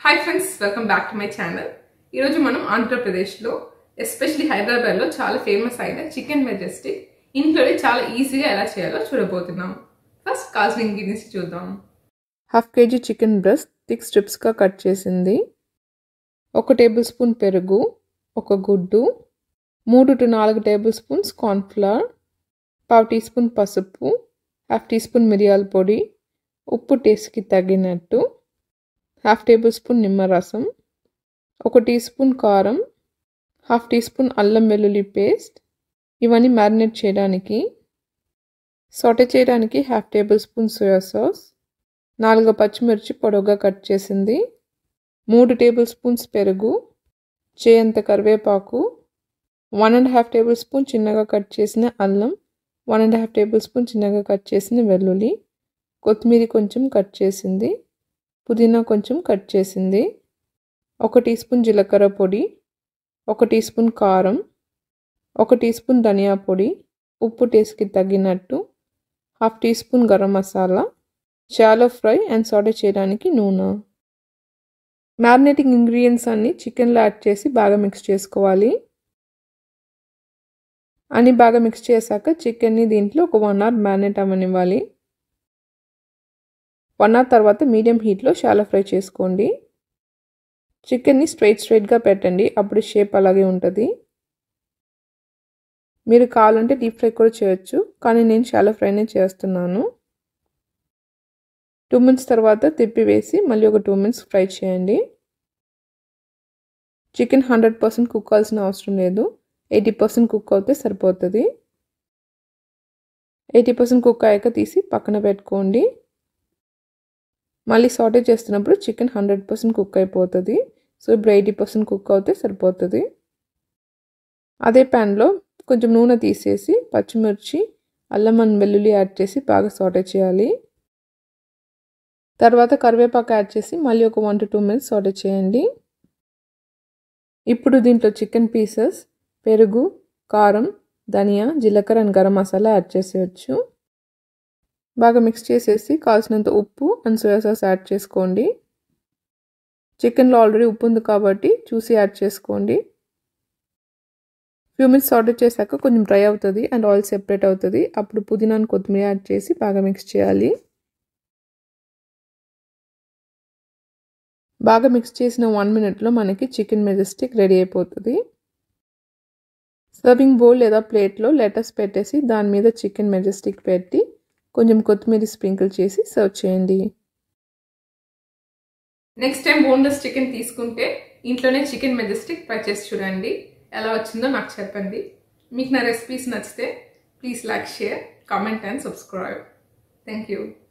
hi friends welcome back to my channel ఈరోజు మనం ఆంధ్రప్రదేశ్లో ఎస్పెషలీ హైదరాబాద్లో చాలా ఫేమస్ అయిన చికెన్ మెజెస్టిక్ ఇంట్లోనే చాలా ఈజీగా ఎలా చేయాలో చూడబోతున్నాం ఫస్ట్ కావాల్సిన ఇంగ్రీడియంట్స్ చూద్దాం half KG chicken breast thick స్ట్రిప్స్గా కట్ చేసింది ఒక టేబుల్ స్పూన్ పెరుగు ఒక గుడ్డు మూడు టు నాలుగు టేబుల్ స్పూన్స్ కార్న్ఫ్లవర్ పావు టీ స్పూన్ పసుపు హాఫ్ టీ స్పూన్ మిరియాల పొడి ఉప్పు టేస్ట్కి తగినట్టు హాఫ్ టేబుల్ స్పూన్ నిమ్మరసం ఒక టీ స్పూన్ కారం హాఫ్ టీ స్పూన్ అల్లం వెల్లుల్లి పేస్ట్ ఇవన్నీ మ్యారినేట్ చేయడానికి సొట చేయడానికి half tablespoon soya sauce నాలుగు పచ్చిమిర్చి పొడవుగా కట్ చేసింది మూడు టేబుల్ స్పూన్స్ పెరుగు చేయంత కరివేపాకు one and half tablespoon చిన్నగా కట్ చేసిన అల్లం one and half tablespoon చిన్నగా కట్ చేసిన వెల్లుల్లి కొత్తిమీర కొంచెం కట్ చేసింది పుదీనా కొంచెం కట్ చేసింది ఒక టీ స్పూన్ జీలకర్ర పొడి ఒక టీ స్పూన్ కారం ఒక టీ స్పూన్ ధనియా పొడి ఉప్పు టేస్ట్కి తగినట్టు half teaspoon garam masala shallow fry and saute చేయడానికి నూనె మ్యారినేటింగ్ ఇంగ్రీడియంట్స్ అన్నీ చికెన్లో యాడ్ చేసి బాగా మిక్స్ చేసుకోవాలి అన్నీ బాగా మిక్స్ చేశాక చికెన్ని దీంట్లో ఒక వన్ అవర్ మ్యారినేట్ అవ్వనివ్వాలి వన్ అవర్ తర్వాత మీడియం హీట్లో షాలో ఫ్రై చేసుకోండి చికెన్ని స్ట్రైట్ స్ట్రైట్గా పెట్టండి అప్పుడు షేప్ అలాగే ఉంటుంది మీరు కావాలంటే డీప్ ఫ్రై కూడా చేయొచ్చు కానీ నేను షాలో ఫ్రైనే చేస్తున్నాను టూ మినిట్స్ తర్వాత తిప్పి వేసి మళ్ళీ ఒక టూ మినిట్స్ ఫ్రై చేయండి చికెన్ హండ్రెడ్ పర్సెంట్ కుక్ కావాల్సిన అవసరం లేదు ఎయిటీ పర్సెంట్ కుక్ అవుతే సరిపోతుంది ఎయిటీ పర్సెంట్ కుక్ అయ్యాక తీసి పక్కన పెట్టుకోండి మళ్ళీ సాటే చేస్తున్నప్పుడు చికెన్ హండ్రెడ్ పర్సెంట్ కుక్ అయిపోతుంది సో ఇప్పుడు ఎయిటీ పర్సెంట్ కుక్ అవుతే సరిపోతుంది అదే ప్యాన్లో కొంచెం నూనె తీసేసి పచ్చిమిర్చి అల్లం అండ్ వెల్లుల్లి యాడ్ చేసి బాగా సాటే చేయాలి తర్వాత కరివేపాకు యాడ్ చేసి మళ్ళీ ఒక one to two minutes saute చేయండి ఇప్పుడు దీంట్లో చికెన్ పీసెస్ పెరుగు కారం ధనియా జీలకర్ర అండ్ గరం మసాలా యాడ్ చేసేయచ్చు బాగా మిక్స్ చేసేసి కావాల్సినంత ఉప్పు అండ్ సోయా సాస్ యాడ్ చేసుకోండి చికెన్లో ఆల్రెడీ ఉప్పు ఉంది కాబట్టి చూసి యాడ్ చేసుకోండి ఫ్యూ మినిట్స్ ఆర్డర్ చేశాక కొంచెం డ్రై అవుతుంది అండ్ ఆయిల్ సెపరేట్ అవుతుంది అప్పుడు పుదీనాను కొత్తిమీర యాడ్ చేసి బాగా మిక్స్ చేయాలి బాగా మిక్స్ చేసిన వన్ మినిట్లో మనకి చికెన్ మెజెస్టిక్ రెడీ అయిపోతుంది సర్వింగ్ బౌల్ లేదా ప్లేట్లో లెటర్స్ పెట్టేసి దాని మీద చికెన్ మెజెస్టిక్ పెట్టి కొంచెం కొత్తిమీర స్ప్రింకిల్ చేసి సర్వ్ చేయండి నెక్స్ట్ టైం బోన్లెస్ చికెన్ తీసుకుంటే ఇంట్లోనే చికెన్ మెజెస్టిక్ ట్రై చేసి చూడండి ఎలా వచ్చిందో నాకు చెప్పండి మీకు నా రెసిపీస్ నచ్చితే please like share comment and subscribe thank you